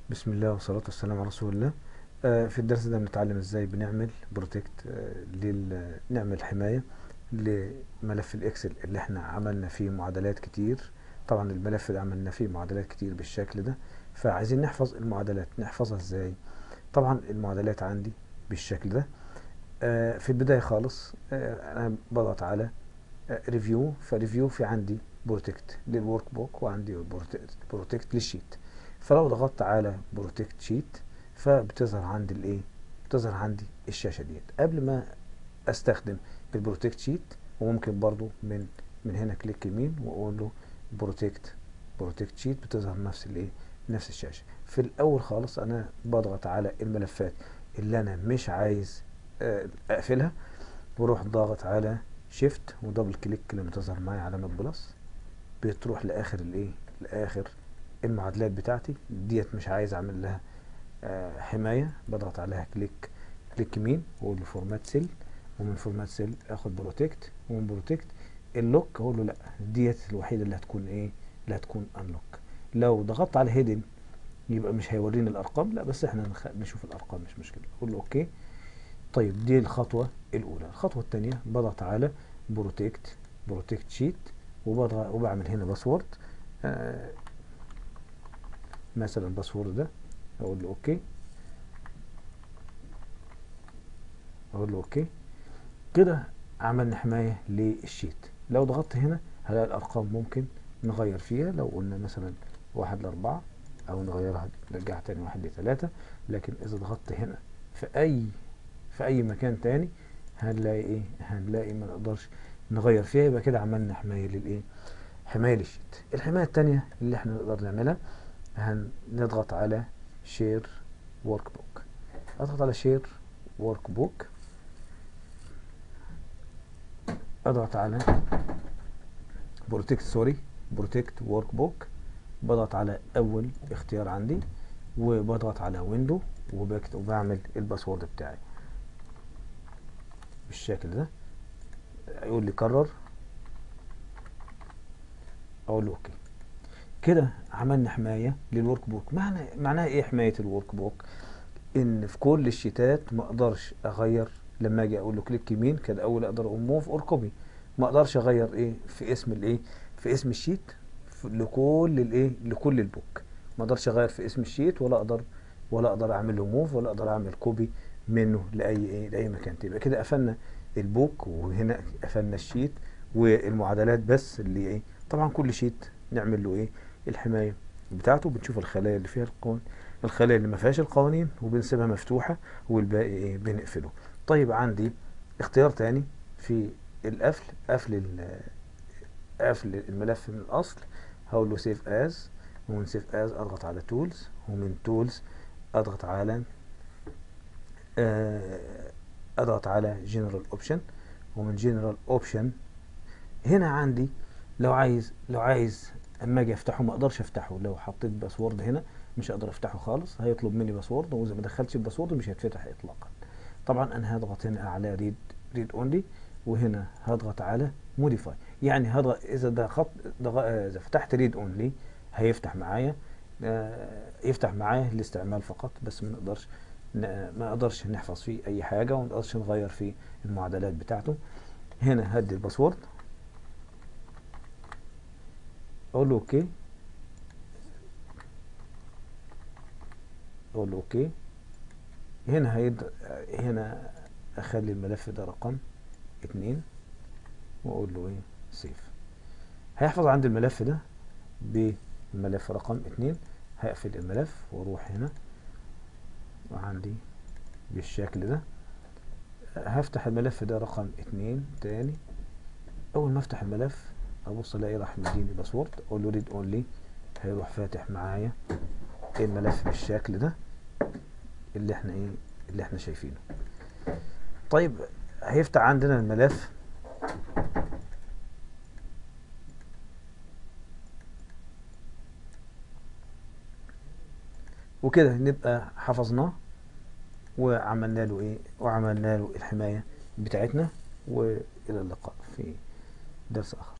بسم الله والصلاة والسلام على رسول الله آه، في الدرس ده بنتعلم ازاي بنعمل بروتكت لل... نعمل حماية لملف الاكسل اللي احنا عملنا فيه معادلات كتير طبعا الملف ده عملنا فيه معادلات كتير بالشكل ده فعايزين نحفظ المعادلات نحفظها ازاي طبعا المعادلات عندي بالشكل ده آه، في البداية خالص آه، انا بضغط على ريفيو فريفيو في عندي بروتكت للورك بوك وعندي بروتكت للشيت فلو ضغطت على بروتكت شيت فبتظهر عندي الايه بتظهر عندي الشاشه ديت قبل ما استخدم البروتكت شيت وممكن برضو من من هنا كليك يمين واقول له بروتكت بروتكت شيت بتظهر نفس الايه نفس الشاشه في الاول خالص انا بضغط على الملفات اللي انا مش عايز اقفلها واروح ضاغط على شيفت ودبل كليك لما تظهر معايا علامه بلس بتروح لاخر الايه لاخر المعادلات بتاعتي ديت مش عايز اعمل لها آه حمايه بضغط عليها كليك كليك يمين واقول له فورمات سيل ومن فورمات سيل اخد بروتكت ومن بروتكت اللوك اقول له لا ديت الوحيده اللي هتكون ايه اللي هتكون انلوك لو ضغطت على هيدن يبقى مش هيوريني الارقام لا بس احنا نخ... نشوف الارقام مش مشكله اقول له اوكي طيب دي الخطوه الاولى الخطوه الثانيه بضغط على بروتكت بروتكت شيت وبضغط وبعمل هنا باسورد آه مثلا الباسورد ده اقول له اوكي اقول له اوكي كده عملنا حماية للشيت لو ضغطت هنا هلاقي الارقام ممكن نغير فيها لو قلنا مثلا واحد لاربعة او نغيرها نرجع تاني واحد لتلاتة لكن اذا ضغطت هنا في اي في اي مكان تاني هنلاقي ايه هنلاقي ما نقدرش نغير فيها يبقى كده عملنا حماية للايه حماية للشيت الحماية التانية اللي احنا نقدر نعملها هنضغط على شير ورك بوك اضغط على شير ورك بوك اضغط على بروتكت سوري بروتكت ورك بوك بضغط على اول اختيار عندي وبضغط على ويندو وبكتب وبعمل الباسورد بتاعي بالشكل ده يقول لي كرر اقول له اوكي كده عملنا حماية للورك بوك معنى معناها ايه حماية الورك بوك ان في كل الشيتات ما اقدرش اغير لما اجي اقول له كليك يمين كده اول اقدر اقول موف اور كوبي ما اقدرش اغير ايه في اسم الايه في اسم الشيت لكل الايه لكل البوك ما اقدرش اغير في اسم الشيت ولا اقدر ولا اقدر اعمل له موف ولا اقدر اعمل كوبي منه لاي ايه لاي مكان يبقى كده قفلنا البوك وهنا قفلنا الشيت والمعادلات بس اللي ايه طبعا كل شيت نعمل له ايه الحمايه بتاعته بنشوف الخلايا اللي فيها القوانين الخلايا اللي ما فيهاش القوانين وبنسيبها مفتوحه والباقي ايه بنقفله طيب عندي اختيار تاني في القفل قفل قفل الملف من الاصل هقول له سيف از ومن سيف از اضغط على تولز ومن تولز اضغط على اضغط على جنرال اوبشن ومن جنرال اوبشن هنا عندي لو عايز لو عايز اما اجي افتحه ما اقدرش افتحه لو حطيت باسورد هنا مش هقدر افتحه خالص هيطلب مني باسورد واذا ما دخلتش الباسورد مش هيتفتح اطلاقا طبعا انا هضغط هنا على ريد ريد اونلي وهنا هضغط على موديفاي يعني هضغط اذا ضغطت اذا فتحت ريد اونلي هيفتح معايا يفتح معايا الاستعمال فقط بس ما نقدرش ما نقدرش نحفظ فيه اي حاجه وما نقدرش نغير في المعادلات بتاعته هنا هدي الباسورد اقول له اوكي اقول له اوكي هنا هيد هنا اخلي الملف ده رقم اتنين واقول له ايه سيف هيحفظ عندي الملف ده بالملف رقم اتنين هقفل الملف واروح هنا وعندي بالشكل ده هفتح الملف ده رقم اتنين تاني اول ما افتح الملف ابص الاقي راح مديني باسورد اقول له ريد اونلي هيروح فاتح معايا الملف بالشكل ده اللي احنا ايه اللي احنا شايفينه طيب هيفتح عندنا الملف وكده نبقى حفظناه وعملنا له ايه وعملنا له الحمايه بتاعتنا والى اللقاء في درس اخر